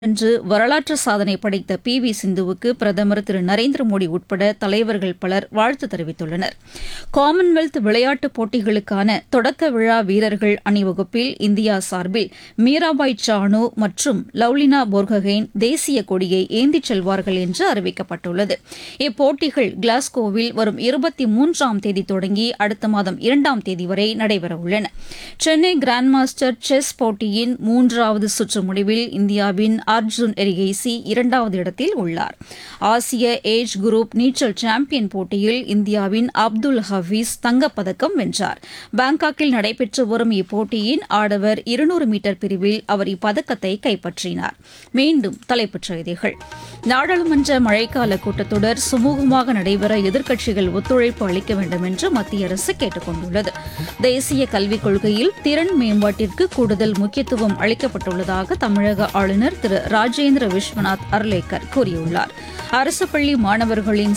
இன்று வரலாற்று சாதனை படைத்த பி வி சிந்துவுக்கு பிரதமர் திரு நரேந்திர மோடி உட்பட தலைவர்கள் பலர் வாழ்த்து தெரிவித்துள்ளனர் காமன்வெல்த் விளையாட்டுப் போட்டிகளுக்கான தொடக்க விழா வீரர்கள் அணிவகுப்பில் இந்தியா சார்பில் மீராபாய் சானு மற்றும் லவ்லினா போர்கஹெயின் தேசிய கொடியை ஏந்திச் செல்வார்கள் என்று அறிவிக்கப்பட்டுள்ளது இப்போட்டிகள் கிளாஸ்கோவில் வரும் இருபத்தி மூன்றாம் தேதி தொடங்கி அடுத்த மாதம் இரண்டாம் தேதி வரை நடைபெறவுள்ளன சென்னை கிராண்ட் மாஸ்டர் செஸ் போட்டியின் மூன்றாவது சுற்று முடிவில் இந்தியாவின் அர்ஜுன் எரிகேசி இரண்டாவது இடத்தில் உள்ளார் ஆசிய ஏஜ் குரூப் நீச்சல் சாம்பியன் போட்டியில் இந்தியாவின் அப்துல் ஹபீஸ் தங்கப்பதக்கம் வென்றார் பாங்காக்கில் நடைபெற்று வரும் இப்போட்டியின் ஆடவர் இருநூறு மீட்டர் பிரிவில் அவர் இப்பதக்கத்தை கைப்பற்றினார் மீண்டும் தலைப்புச் செய்திகள் நாடாளுமன்ற மழைக்கால கூட்டத்தொடர் சுமூகமாக நடைபெற எதிர்க்கட்சிகள் ஒத்துழைப்பு அளிக்க வேண்டும் என்று மத்திய அரசு கேட்டுக் கொண்டுள்ளது தேசிய கல்விக் கொள்கையில் திறன் மேம்பாட்டிற்கு கூடுதல் முக்கியத்துவம் அளிக்கப்பட்டுள்ளதாக தமிழக ஆளுநர் திரு ராஜேந்திர விஸ்வநாத் அர்லேக்கர் கூறியுள்ளார் அரசு பள்ளி மாணவர்களின்